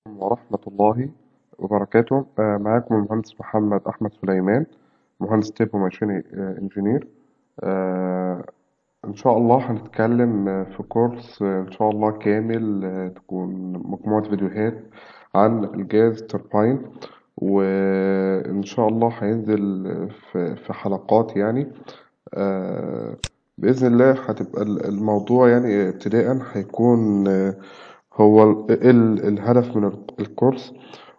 ورحمة الله وبركاته آه، معاكم المهندس محمد أحمد سليمان مهندس تيب وماشيني انجينير إن شاء الله هنتكلم آه، في كورس آه، إن شاء الله كامل آه، تكون مجموعة فيديوهات عن الجاز تربين وإن شاء الله هينزل في في حلقات يعني آه، بإذن الله هتبقى ال- الموضوع يعني ابتداء هيكون آه، هو ال- إيه ال- الهدف من ال- الكورس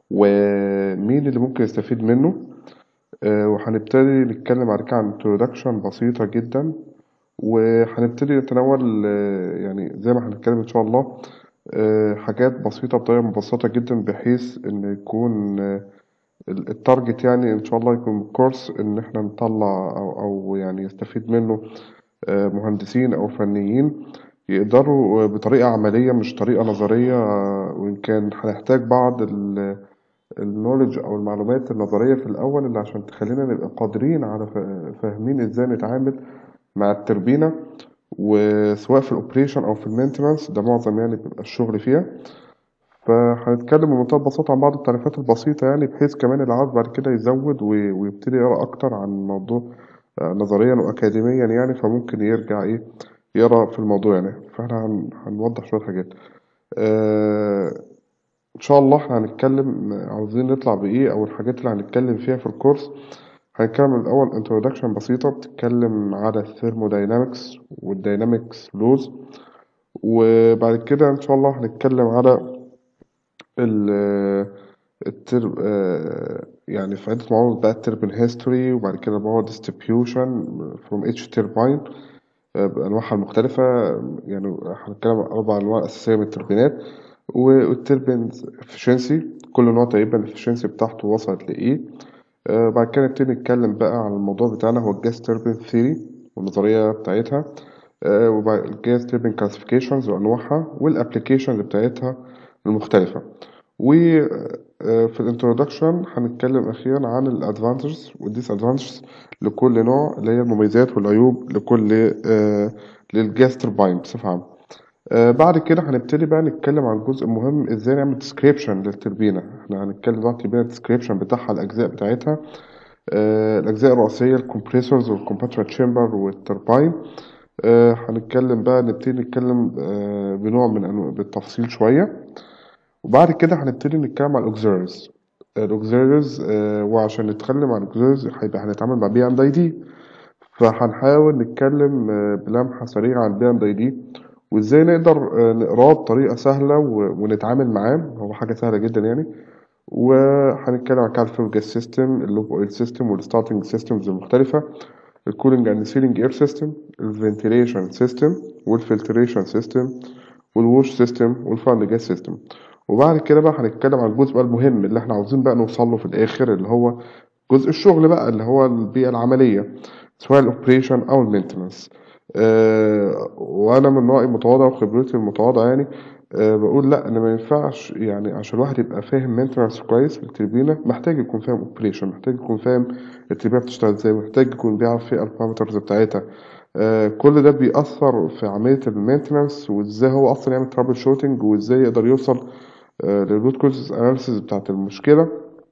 ومين اللي ممكن يستفيد منه آه، وهنبتدي نتكلم بعد كده عن introduction بسيطة جدا وهنبتدي نتناول آه، يعني زي ما هنتكلم إن شاء الله آه، حاجات بسيطة بطريقة مبسطة جدا بحيث إن يكون آه، ال- التارجت يعني إن شاء الله يكون كورس إن إحنا نطلع أو أو يعني يستفيد منه آه، مهندسين أو فنيين يقدروا آه، بطريقة عملية مش طريقة نظرية آه، وإن كان هنحتاج بعض النولج أو المعلومات النظرية في الأول اللي عشان تخلينا نبقى قادرين على فا- فاهمين إزاي نتعامل مع التربينة وسواء في الأوبريشن أو في المينتنانس ده معظم يعني بيبقى الشغل فيها فهنتكلم بمنتهى البساطة عن بعض التعريفات البسيطة يعني بحيث كمان اللي عاوز بعد كده يزود وي- ويبتدي يقرأ أكتر عن الموضوع آه، نظريا وأكاديميا يعني فممكن يرجع إيه يقرأ في الموضوع يعني فاحنا هن- هنوضح شوية حاجات آه، إن شاء الله احنا هنتكلم عاوزين نطلع بإيه أو الحاجات اللي هنتكلم فيها في الكورس هنتكلم الأول introduction بسيطة بتتكلم على الثيرموداينامكس والداينامكس لوز وبعد كده إن شاء الله هنتكلم على ال التر آه، يعني في عدة مواضيع بقى التربين هيستوري وبعد كده مواد distribution from each turbine آه، بأنواعها المختلفة يعني هنتكلم عن أربع أنواع أساسية من التوربينات والتربينز efficiency كل نوع تقريبا الافشنسي بتاعته وصلت لإيه آه، بعد كده نبتدي نتكلم بقى عن الموضوع بتاعنا هو الجاز توربين ثيري والنظرية بتاعتها آه، وبعد الجاز توربين كلاسيفيكيشنز وأنواعها والأبليكيشنز بتاعتها المختلفة وفي الانترودكشن هنتكلم أخيرا عن الادفانتجز والديس ادفانتجز لكل نوع اللي هي المميزات والعيوب لكل آه، للجاز توربين بصفة عامة آه، بعد كده هنبتدي بقى نتكلم عن جزء مهم ازاي نعمل ديسكريبشن للتربينة احنا هنتكلم عن التربينة ديسكريبشن بتاعها الأجزاء بتاعتها آه، الأجزاء الرئيسية الكمبريسورز والكومباتشر تشامبر والتربين آه، هنتكلم بقى نبتدي نتكلم آه، بنوع من أنواع بالتفصيل شوية وبعد كده هنبتدي نتكلم عن الأوكسيرز الأوكسيرز وعشان نتكلم عن الأوكسيرز هيبقى هنتعامل مع بي ام اي دي فهنحاول نتكلم آه، بلمحة سريعة عن بي ام اي دي وازاي نقدر آه، نقراه بطريقة سهلة و- ونتعامل معاه هو حاجة سهلة جدا يعني وهنتكلم عن كالفيل جاز سيستم اللوب اويل سيستم والستارتنج سيستمز المختلفة الكولينج اند سيلينج اير سيستم الفنتيليشن سيستم والفلتريشن سيستم والووش سيستم والفان جاز سيستم وبعد كده بقى هنتكلم عن الجزء بقى المهم اللي احنا عاوزين بقى نوصل له في الاخر اللي هو جزء الشغل بقى اللي هو البيئة العملية سواء الاوبريشن او المينتنس أه وانا من رأيي المتواضع وخبرتي المتواضعة يعني أه بقول لا ان ما ينفعش يعني عشان الواحد يبقى فاهم مينتنس كويس للتربينة محتاج يكون فاهم اوبريشن محتاج يكون فاهم التربينة بتشتغل ازاي محتاج يكون بيعرف ايه البارامترز بتاعتها أه كل ده بيأثر في عملية المينتنس وازاي هو اصلا يعمل ترابل شوتنج وازاي يقدر يوصل للروت كوز اناليسيس بتاعت المشكلة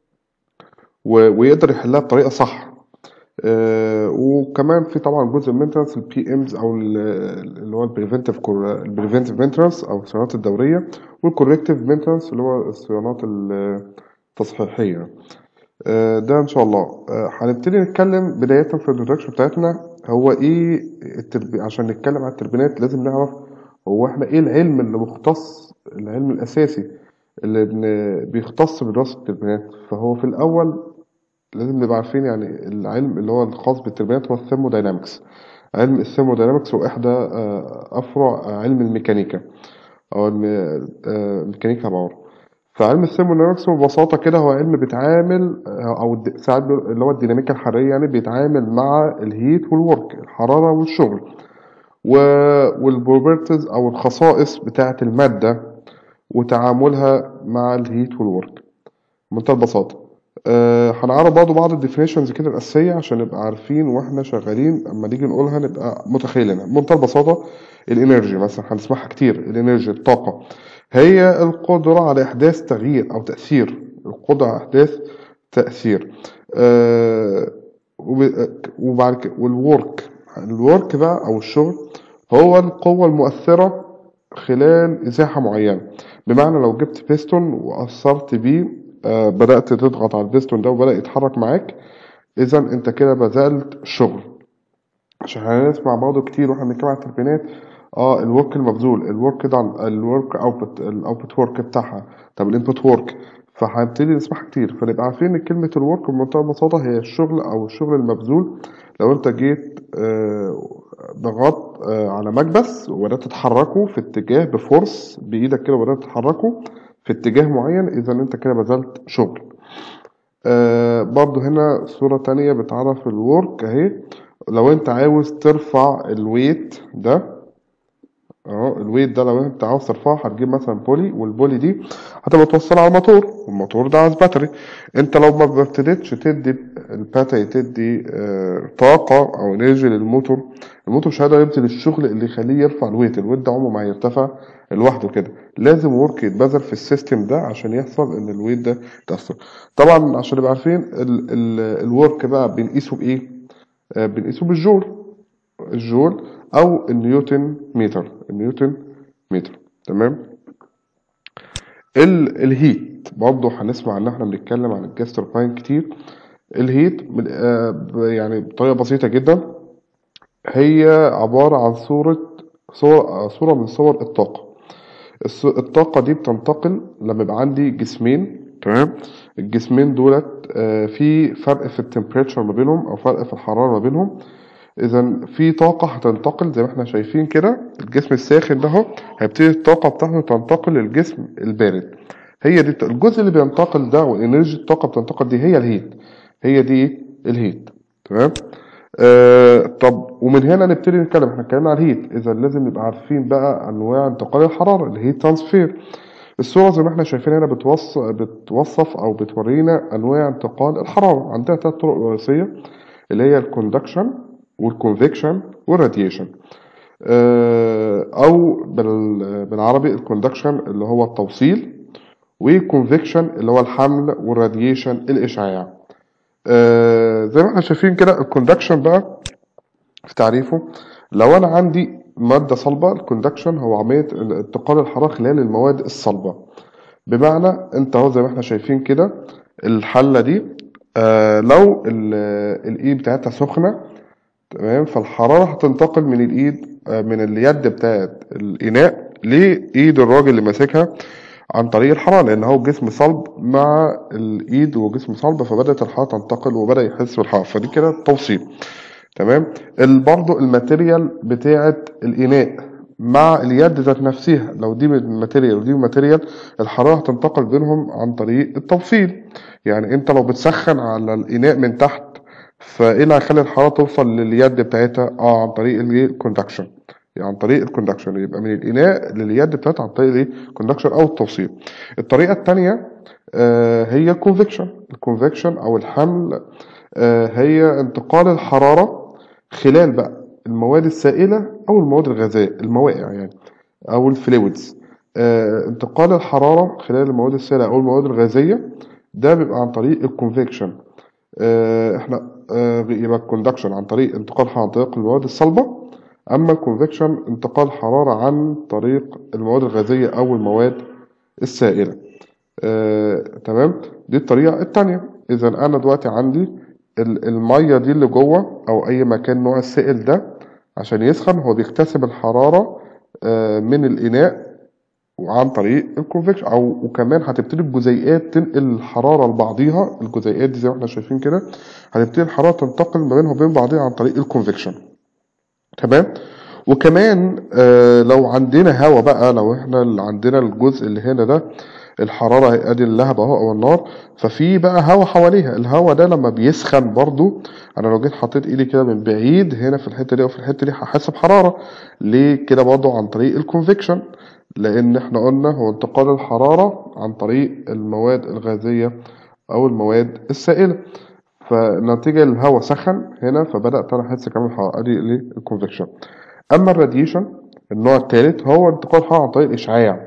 و- ويقدر يحلها بطريقة صح آه، وكمان في طبعا جزء المينتنس البي امز او ال- اللي هو البريفنتيف البريفنتيف مينتنس او الصيانات الدوريه والكوركتيف مينتنس اللي هو الصيانات التصحيحيه آه، ده ان شاء الله آه، هنبتدي نتكلم بدايه في الانترودكشن بتاعتنا هو ايه التربي... عشان نتكلم عن التربينات لازم نعرف هو احنا ايه العلم اللي مختص العلم الاساسي اللي بن- بيختص بدراسه التربينات فهو في الاول لازم نبقى عارفين يعني العلم اللي هو الخاص بالتربينات هو الثيرموداينامكس علم الثيرموداينامكس هو إحدى آه، أفرع علم الميكانيكا أو الم- آه، الميكانيكا باور فعلم الثيرموداينامكس ببساطة كده هو علم بيتعامل آه، أو الد- ساعات بيقول- اللي هو الديناميكا الحرارية يعني بيتعامل مع الهيت والورك الحرارة والشغل والبروبرتيز أو الخصائص بتاعة المادة وتعاملها مع الهيت والورك بمنتهى البساطة آه، هنعرض برضه بعض الديفينيشنز كده الأساسية عشان نبقى عارفين واحنا شغالين اما نيجي نقولها نبقى متخيلينها بمنتهى البساطة الانرجي مثلا هنسمعها كتير الانرجي الطاقة هي القدرة على إحداث تغيير أو تأثير القدرة على إحداث تأثير آه وب- وبعد كده والورك الورك بقى أو الشغل هو القوة المؤثرة خلال مساحة معينة بمعنى لو جبت بيستون وأثرت بيه آه بدأت تضغط على البيستون ده وبدأ يتحرك معاك إذا أنت كده بذلت شغل عشان هنسمع برضه كتير واحنا بنتكلم عن التربينات اه الورك المبذول الورك ده الورك اوتبوت الاوتبوت ورك بتاعها طب الانبوت ورك فهنبتدي نسمعها كتير فنبقى عارفين ان كلمة الورك بمنتهى البساطة هي الشغل او الشغل المبذول لو انت جيت آه، ضغطت آه، على مكبس وبدأت تتحركه في اتجاه بفورس بإيدك كده وبدأت تتحركه في اتجاه معين إذا أنت كده بذلت شغل آه برضو هنا صورة تانية بتعرف الورك اهي لو انت عاوز ترفع الويت ده اهو الويت ده لو انت عاوز ترفعه هتجيب مثلا بولي والبولي دي هتبقى توصلها على الموتور والموتور ده عايز باتري انت لو ما ابتديتش تدي الباتري تدي آه طاقة او انرجي للموتور الموتور مش هيقدر يبذل الشغل اللي يخليه يرفع الويت الويت ده عمره ما هيرتفع لوحده كده لازم ورك يتبذل في السيستم ده عشان يحصل ان الويت ده يتأثر طبعا عشان نبقى عارفين ال- ال- الورك بقى بنقيسه بايه آه بنقيسه بالجول الجول او النيوتن متر النيوتن متر تمام ال الهيت برضه هنسمع ان احنا بنتكلم عن الجاز توربين كتير الهيت من- آه، ب- يعني بطريقه بسيطه جدا هي عباره عن صوره صور آه، صوره من صور الطاقه الص- الطاقه دي بتنتقل لما يبقى عندي جسمين تمام الجسمين دولت آه، في فرق في التمبريتشر ما بينهم او فرق في الحراره ما بينهم اذا في طاقه هتنتقل زي ما احنا شايفين كده الجسم الساخن ده اهو هيبتدي الطاقه بتاعته تنتقل للجسم البارد هي دي الجزء اللي بينتقل ده والانرجي الطاقه بتنتقل دي هي الهيت هي دي الهيت تمام آه طب ومن هنا نبتدي نتكلم احنا اتكلمنا على الهيت اذا لازم نبقى عارفين بقى انواع انتقال الحراره الهيت ترانسفير الصورة زي ما احنا شايفين هنا بتوصف, بتوصف أو بتورينا أنواع انتقال الحرارة عندها ثلاث طرق رئيسية اللي هي الكوندكشن والكونفكشن والراديشن أو بال- بالعربي الكوندكشن اللي هو التوصيل والكونفكشن اللي هو الحمل والراديشن الإشعاع آه، زي ما احنا شايفين كده الكوندكشن بقى في تعريفه لو انا عندي ماده صلبه الكوندكشن هو عمليه انتقال الحراره خلال المواد الصلبه بمعنى انت اهو زي ما احنا شايفين كده الحله دي آه لو ال- الايد بتاعتها سخنه تمام فالحراره هتنتقل من الايد آه من اليد بتاعت الاناء لايد الراجل اللي ماسكها عن طريق الحراره لان هو جسم صلب مع الايد وجسم صلب فبدات الحراره تنتقل وبدا يحس بالحراره فدي كده توصيل تمام ال- برضو الماتيريال بتاعة الإناء مع اليد ذات نفسها لو دي من ماتيريال ودي من ماتيريال الحرارة هتنتقل بينهم عن طريق التوصيل يعني انت لو بتسخن على الإناء من تحت فايه اللي هيخلي الحرارة توصل لليد بتاعتها اه عن طريق الكوندكشن يعني عن طريق الكوندكشن يبقى من الإناء لليد بتاعتها عن طريق الايه الكوندكشن أو التوصيل الطريقة التانية آه هي الكونفكشن الكونفكشن أو الحمل آه هي انتقال الحرارة خلال بقى المواد السائلة أو المواد الغازية الموائع يعني أو الفلويدز آه انتقال الحرارة خلال المواد السائلة أو المواد الغازية ده بيبقى عن طريق الكونفكشن آه احنا آه يبقى الكوندكشن عن طريق انتقال حرارة عن طريق المواد الصلبة أما الكونفكشن انتقال حرارة عن طريق المواد الغازية أو المواد السائلة آه، تمام دي الطريقة التانية إذا أنا دلوقتي عندي ال- المية دي اللي جوه أو أي مكان نوع السائل ده عشان يسخن هو بيكتسب الحرارة آه، من الإناء عن طريق الكونفكشن أو وكمان هتبتدي الجزيئات تنقل الحرارة لبعضيها الجزيئات دي زي ما احنا شايفين كده هتبتدي الحرارة تنتقل ما بينها وبين بعضيها عن طريق الكونفكشن تمام وكمان آه لو عندنا هوا بقى لو احنا اللي عندنا الجزء اللي هنا ده الحرارة ادي اللهب اهو او النار ففي بقى هوا حواليها الهوا ده لما بيسخن برضو انا لو جيت حطيت ايدي كده من بعيد هنا في الحتة دي او في الحتة دي هحس بحرارة ليه كده برضو عن طريق الكونفكشن لان احنا قلنا هو انتقال الحرارة عن طريق المواد الغازية او المواد السائلة فنتيجة الهواء سخن هنا فبدأت أنا أحس كمان بالحرارة أدي الكونفكشن أما الراديشن النوع الثالث هو انتقال الحرارة عن طريق الإشعاع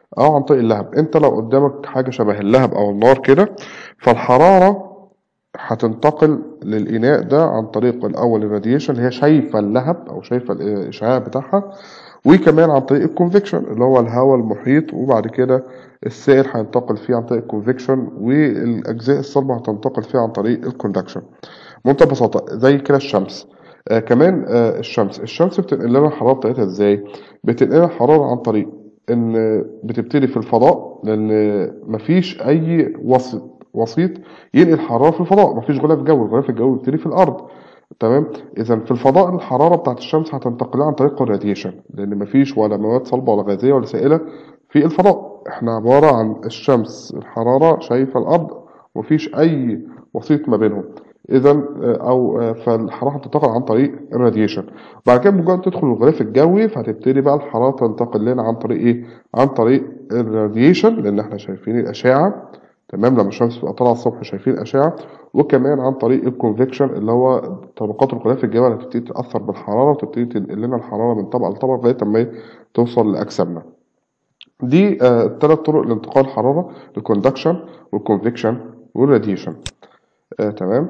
أو عن طريق اللهب أنت لو قدامك حاجة شبه اللهب أو النار كده فالحرارة هتنتقل للإناء ده عن طريق الأول الراديشن اللي هي شايفة اللهب أو شايفة الإشعاع بتاعها وكمان عن طريق الكونفكشن اللي هو الهواء المحيط وبعد كده السائل هينتقل فيه عن طريق الكونفكشن والأجزاء الصلبة هتنتقل فيه عن طريق الكوندكشن بمنتهى البساطة زي كده الشمس آه كمان آه الشمس الشمس بتنقل لنا الحرارة بتاعتها ازاي؟ بتنقل لنا الحرارة عن طريق ان بتبتدي في الفضاء لان مفيش اي وسط وسيط ينقل حرارة في الفضاء مفيش غلاف جوي الغلاف الجوي بيبتدي في الارض تمام اذا في الفضاء الحراره بتاعت الشمس هتنتقل عن طريق الراديشن لان مفيش ولا مواد صلبه ولا غازيه ولا سائله في الفضاء احنا عباره عن الشمس الحراره شايفه الارض مفيش اي وسيط ما بينهم اذا او فالحراره هتنتقل عن طريق الراديشن بعد كده مجرد تدخل الغلاف الجوي فهتبتدي بقى الحراره تنتقل لنا عن طريق ايه عن طريق الراديشن لان احنا شايفين الاشعه تمام لما الشمس تبقى طالعه الصبح شايفين اشعه وكمان عن طريق الكونفكشن اللي هو طبقات الغلاف الجوي اللي هتبتدي تاثر بالحراره وتبتدي تنقل لنا الحراره من طبقه لطبقه لغايه ما توصل لاجسامنا دي آه ثلاث طرق لانتقال الحراره الكوندكشن والكونفكشن والراديشن آه تمام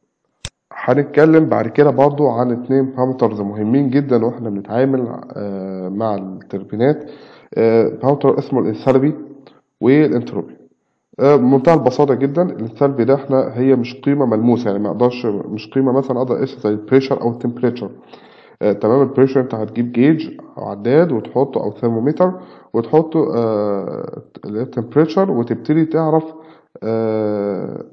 هنتكلم بعد كده برضو عن اتنين بارامترز مهمين جدا واحنا بنتعامل آه مع التربينات بارامتر اسمه الانثالبي والانتروبي بمنتهى البساطة جدا السلبي ده احنا هي مش قيمة ملموسة يعني ما اقدرش مش قيمة مثلا اقدر اقيس زي البريشر او التمبريتشر آه تمام البريشر انت هتجيب جيج او عداد وتحطه او ثرمومتر وتحطه آه التمبريتشر وتبتدي تعرف آه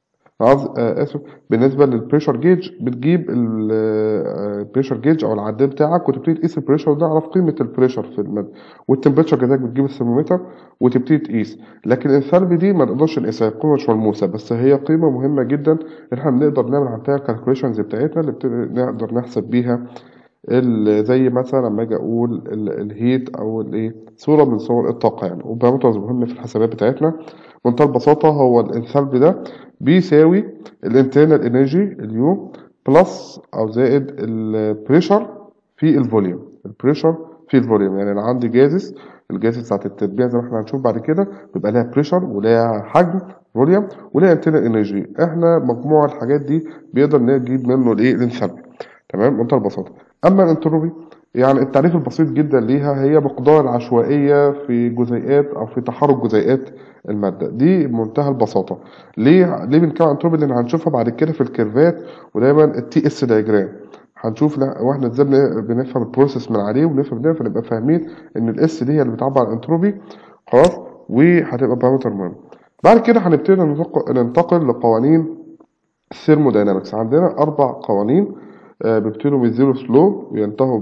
اسف بالنسبه للبريشر جيج بتجيب البريشر جيج او العداد بتاعك وتبتدي تقيس البريشر وتعرف قيمه البريشر في الماده والتمبريتشر كذلك بتجيب الثرمومتر وتبتدي تقيس لكن الثلب دي ما نقدرش نقيسها قيمه مش ملموسه بس هي قيمه مهمه جدا احنا بنقدر نعمل عليها الكالكوليشنز بتاعتنا اللي نقدر نحسب بيها زي مثلا لما اجي اقول الهيت او الايه صوره من صور الطاقه يعني وبارامترز مهم في الحسابات بتاعتنا بمنتهى البساطه هو الانثالبي ده بيساوي الانترنال انرجي اليو بلس او زائد البريشر في الفوليوم البريشر في الفوليوم يعني انا عندي جازس الجازس بتاعت التربيع زي ما احنا هنشوف بعد كده بيبقى لها بريشر ولها حجم فوليوم ولها انترنال انرجي احنا مجموع الحاجات دي بيقدر نجيب منه الايه الانثالبي تمام بمنتهى البساطه اما الانتروبي يعني التعريف البسيط جدا ليها هي مقدار العشوائية في جزيئات أو في تحرك جزيئات المادة دي بمنتهى البساطة ليه ليه بنتكلم عن انتروبي لأن هنشوفها بعد كده في الكيرفات ودايما التي اس دايجرام هنشوف واحنا ازاي بنفهم البروسيس من عليه ونفهم ده فنبقى فاهمين ان الاس دي هي اللي بتعبر عن الانتروبي خلاص وهتبقى بارامتر مهم بعد كده هنبتدي ننتقل لقوانين الثيرموداينامكس عندنا اربع قوانين بيبتدوا من الزيرو سلو وينتهوا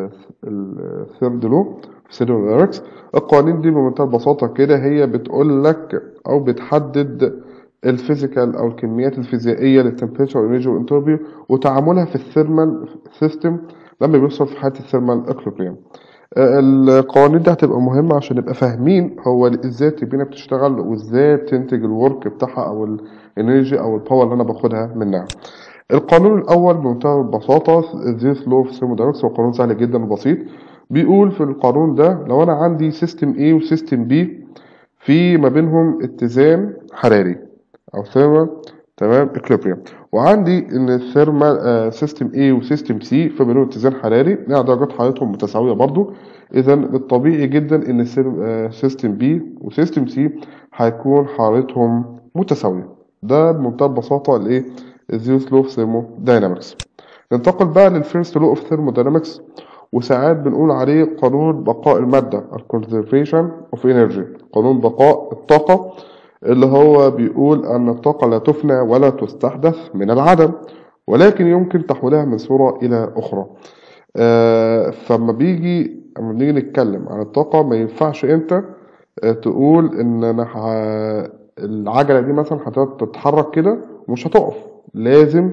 بالثيرد لو في سيرموداينامكس القوانين دي بمنتهى البساطة كده هي بتقول لك أو بتحدد الفيزيكال أو الكميات الفيزيائية للتمبريتشر والانرجي والانتروبي وتعاملها في الثيرمال سيستم لما بيوصل في حالة الثيرمال اكلوبريم القوانين دي هتبقى مهمة عشان نبقى فاهمين هو ازاي التربينة بتشتغل وازاي بتنتج الورك بتاعها او الانرجي او الباور اللي انا باخدها منها القانون الأول بمنتهى البساطة زيس لو في ثيرموداينامكس هو قانون سهل جدا وبسيط بيقول في القانون ده لو أنا عندي سيستم A وسيستم B في ما بينهم اتزان حراري أو ثيرمال تمام اكليبريم وعندي ان الثيرمال سيستم A وسيستم C في بينهم اتزان حراري يعني درجات حرارتهم متساوية برضو إذا الطبيعي جدا ان سيستم B وسيستم C هيكون حرارتهم متساوية ده بمنتهى البساطة الايه الزيوس لو اوف ثيرموداينامكس ننتقل بقى للفيرست لو اوف ثيرموداينامكس وساعات بنقول عليه قانون بقاء المادة الكونزرفيشن اوف انرجي قانون بقاء الطاقة اللي هو بيقول أن الطاقة لا تفنى ولا تستحدث من العدم ولكن يمكن تحويلها من صورة إلى أخرى آه فما بيجي لما بنيجي نتكلم عن الطاقة ما ينفعش أنت آه تقول إن أنا ح... العجلة دي مثلا هتتحرك كده ومش هتقف لازم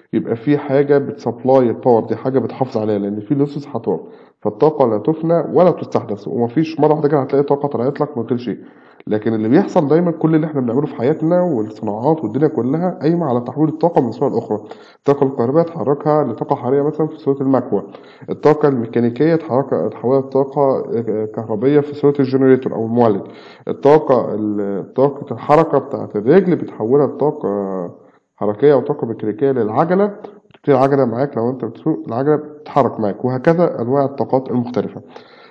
يبقى في حاجة بتسبلاي الباور دي حاجة بتحافظ عليها لأن في لوسز هتقف فالطاقة لا تفنى ولا تستحدث ومفيش مرة واحدة كده هتلاقي طاقة طلعت لك من غير شيء لكن اللي بيحصل دايما كل اللي احنا بنعمله في حياتنا والصناعات والدنيا كلها قايمة على تحويل الطاقة من صورة لأخرى الطاقة الكهربائية تحركها لطاقة حرارية مثلا في صورة المكوى الطاقة الميكانيكية تحركها تحولها لطاقة كهربية في صورة الجنريتور أو المولد الطاقة طاقة الحركة بتاعة الرجل بتحولها لطاقة حركية أو طاقة ميكانيكية للعجلة تبتدي العجلة معاك لو أنت بتسوق العجلة بتتحرك معاك وهكذا أنواع الطاقات المختلفة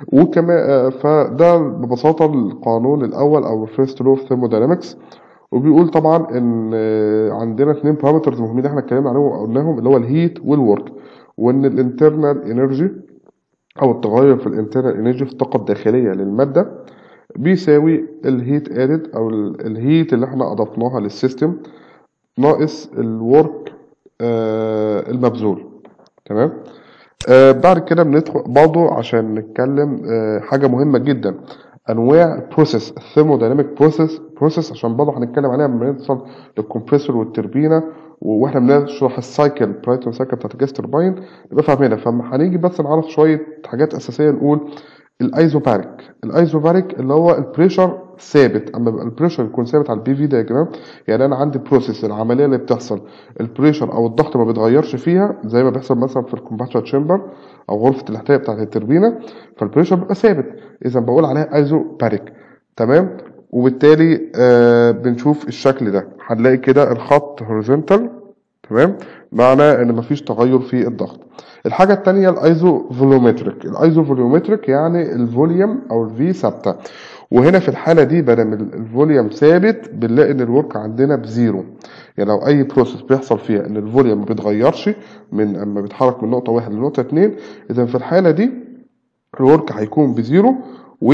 وكمان فده ببساطة القانون الأول أو first law of thermodynamics وبيقول طبعا ان عندنا اثنين بارامترز مهمين احنا اتكلمنا عليهم وقلناهم اللي هو الهيت والورك وان الانترنال انرجي او التغير في الانترنال انرجي في الطاقه الداخليه للماده بيساوي الهيت ادد او الهيت اللي احنا اضفناها للسيستم ناقص الورك آه المبذول تمام آه بعد كده بندخل برضه عشان نتكلم آه حاجة مهمة جدا أنواع بروسيس الثيرمودايناميك بروسيس بروسيس عشان برضه هنتكلم عليها لما نوصل للكمبريسور والتربينة واحنا بنشرح السايكل برايتون سايكل بتاعت الجاز تربين نبقى فاهمينها فما هنيجي بس نعرف شوية حاجات أساسية نقول الايزوباريك الايزوباريك اللي هو البريشر ثابت اما البريشر يكون ثابت على البي في دايجرام يعني انا عندي بروسيس العمليه اللي بتحصل البريشر او الضغط ما بيتغيرش فيها زي ما بيحصل مثلا في الكومباشن تشامبر او غرفه الاحتواء بتاعه التربينه فالبريشر بيبقى ثابت اذا بقول عليها ايزوباريك تمام وبالتالي آه بنشوف الشكل ده هنلاقي كده الخط هوريزونتال تمام معناه ان مفيش تغير في الضغط الحاجة التانية الايزو فولومتريك الايزو فولومتريك يعني الفوليوم او الفي ثابتة وهنا في الحالة دي بدل الفوليوم ثابت بنلاقي ان الورك عندنا بزيرو يعني لو اي بروسيس بيحصل فيها ان الفوليوم ما بيتغيرش من اما بيتحرك من نقطة واحد لنقطة اتنين اذا في الحالة دي الورك هيكون بزيرو و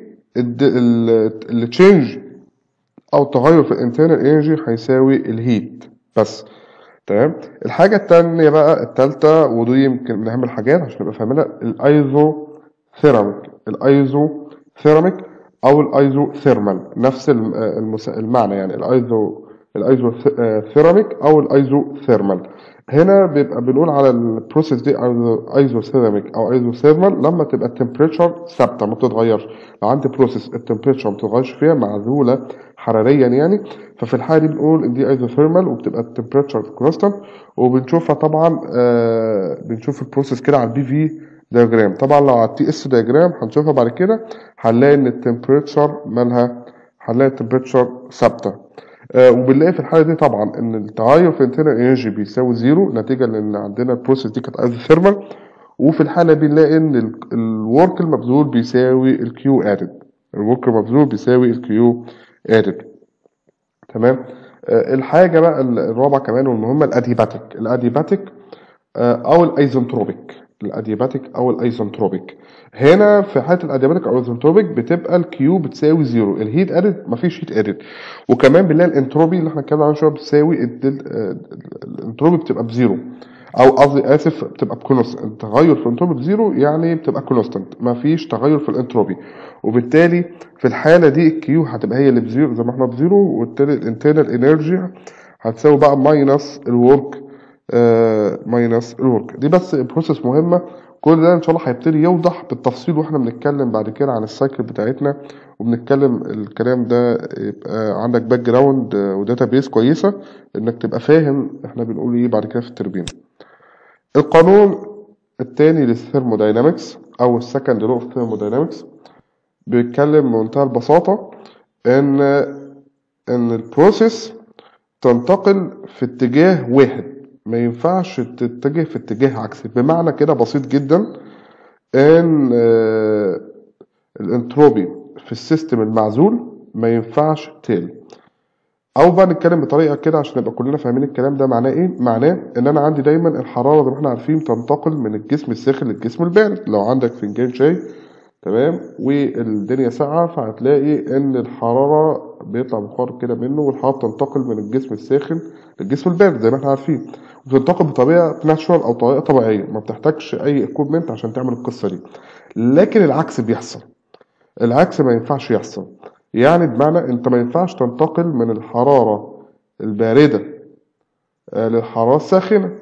التشينج او التغير في الانترنال انرجي هيساوي الهيت بس تمام الحاجة التانية بقى التالتة ودي يمكن من أهم الحاجات عشان نبقى فاهمينها الأيزو ثيراميك الأيزو ثيراميك أو الأيزو ثيرمال نفس المس... المعنى يعني الأيزو الأيزو ثيراميك أو الأيزو ثيرمال هنا بيبقى بنقول على البروسيس دي ايزو ثيراميك او ايزو ثيرمال لما تبقى التمبريتشر ثابته ما بتتغيرش لو عندي بروسيس التمبريتشر ما بتتغيرش فيها معزوله حراريا يعني ففي الحاله دي بنقول ان دي ايزو ثيرمال وبتبقى التمبريتشر كونستانت وبنشوفها طبعا آه بنشوف البروسيس كده على البي في دياجرام طبعا لو على التي اس دياجرام هنشوفها بعد كده هنلاقي ان التمبريتشر مالها هنلاقي التمبريتشر ثابته آه وبنلاقي في الحاله دي طبعا ان التغير في الانترنال انرجي بيساوي زيرو نتيجه لان عندنا البروسيس دي كانت ايزو ثيرمال وفي الحاله دي نلاقي ان الورك المبذول بيساوي الكيو ادد الورك المبذول بيساوي الكيو ادد تمام آه الحاجه بقى الرابعه كمان والمهمه الاديباتيك الاديباتيك آه او الايزنتروبيك الادياباتيك او الايزنتروبيك هنا في حاله الادياباتيك او الايزنتروبيك بتبقى الكيو بتساوي زيرو الهيت ادد مفيش هيت ادد وكمان بنلاقي الانتروبي اللي احنا اتكلمنا عنها شويه بتساوي الانتروبي بتبقى بزيرو او قصدي اسف بتبقى بكونستنت التغير في الانتروبي بزيرو يعني بتبقى كونستنت مفيش تغير في الانتروبي وبالتالي في الحاله دي الكيو هتبقى هي اللي بزيرو زي ما احنا بزيرو وبالتالي الانترنال انرجي هتساوي بقى ماينس الورك ماينس الورك دي بس بروسيس مهمه كل ده ان شاء الله هيبتدي يوضح بالتفصيل واحنا بنتكلم بعد كده عن السايكل بتاعتنا وبنتكلم الكلام ده يبقى عندك باك جراوند وداتا بيس كويسه انك تبقى فاهم احنا بنقول ايه بعد كده في التربينه القانون الثاني للثيرموداينامكس او السكند لو اوف ثيرموداينامكس بيتكلم بمنتهى البساطه ان ان البروسيس تنتقل في اتجاه واحد ما ينفعش تتجه في اتجاه عكسي بمعنى كده بسيط جدا ان الانتروبي في السيستم المعزول ما ينفعش تقل او بقى نتكلم بطريقه كده عشان نبقى كلنا فاهمين الكلام ده معناه ايه معناه ان انا عندي دايما الحراره زي ما احنا عارفين تنتقل من الجسم الساخن للجسم البارد لو عندك فنجان شاي تمام والدنيا ساقعه فهتلاقي ان الحراره بيطلع بخار كده منه والحراره بتنتقل من الجسم الساخن للجسم البارد زي ما احنا عارفين وبتنتقل بطريقه ناتشورال او طريقه طبيعيه ما بتحتاجش اي اكويبمنت عشان تعمل القصه دي لكن العكس بيحصل العكس ما ينفعش يحصل يعني بمعنى انت ما ينفعش تنتقل من الحراره البارده للحراره الساخنه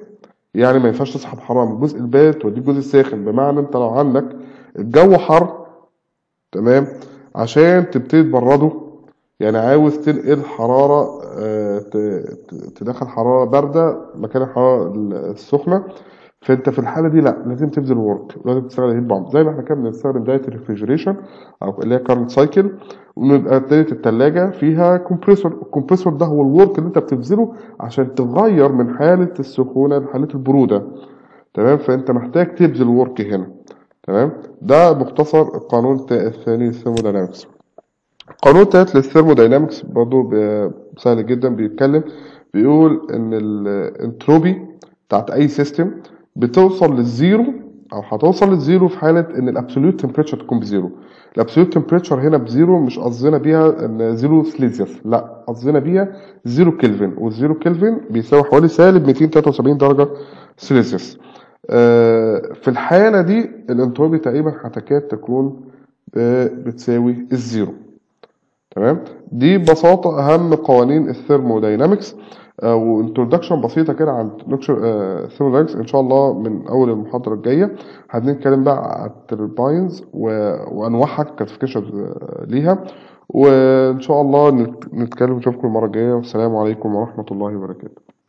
يعني ما ينفعش تسحب حرارة من الجزء البارد توديه الجزء الساخن بمعنى انت لو عندك الجو حر تمام عشان تبتدي تبرده يعني عاوز تنقل حرارة آه، ت- ت- تدخل حرارة باردة مكان الحرارة السخنة فانت في الحالة دي لا لازم تبذل ورك لازم تشتغل هيت بامب زي ما احنا كنا بنستخدم داية الريفريجريشن او اللي هي كارنت سايكل ونبقى داية التلاجة فيها كومبريسور الكمبريسور ده هو الورك اللي انت بتبذله عشان تغير من حالة السخونة لحالة البرودة تمام فانت محتاج تبذل ورك هنا تمام ده مختصر القانون التا- الثاني للثيرموداينامكس القانون التالت للثيرموداينامكس برضو ب- سهل جدا بيتكلم بيقول ان الانتروبي بتاعت اي سيستم بتوصل للزيرو او هتوصل للزيرو في حاله ان الابسوليوت تمبريتشر تكون بزيرو الابسوليوت تمبريتشر هنا بزيرو مش قصدنا بيها ان زيرو سليزيوس لا قصدنا بيها زيرو كلفن والزيرو كلفن بيساوي حوالي سالب 273 درجه سليزيوس آه، في الحاله دي الانتروبي تقريبا هتكاد تكون آه، بتساوي الزيرو تمام دي ببساطة أهم قوانين الثيرموداينامكس آه، وانترودكشن بسيطة كده عن الثيرموداينامكس إن شاء الله من أول المحاضرة الجاية هنتكلم بقى على الترباينز و- وأنواعها كلاسيفيكيشن ليها وإن شاء الله نت- نتكلم ونشوفكم المرة الجاية والسلام عليكم ورحمة الله وبركاته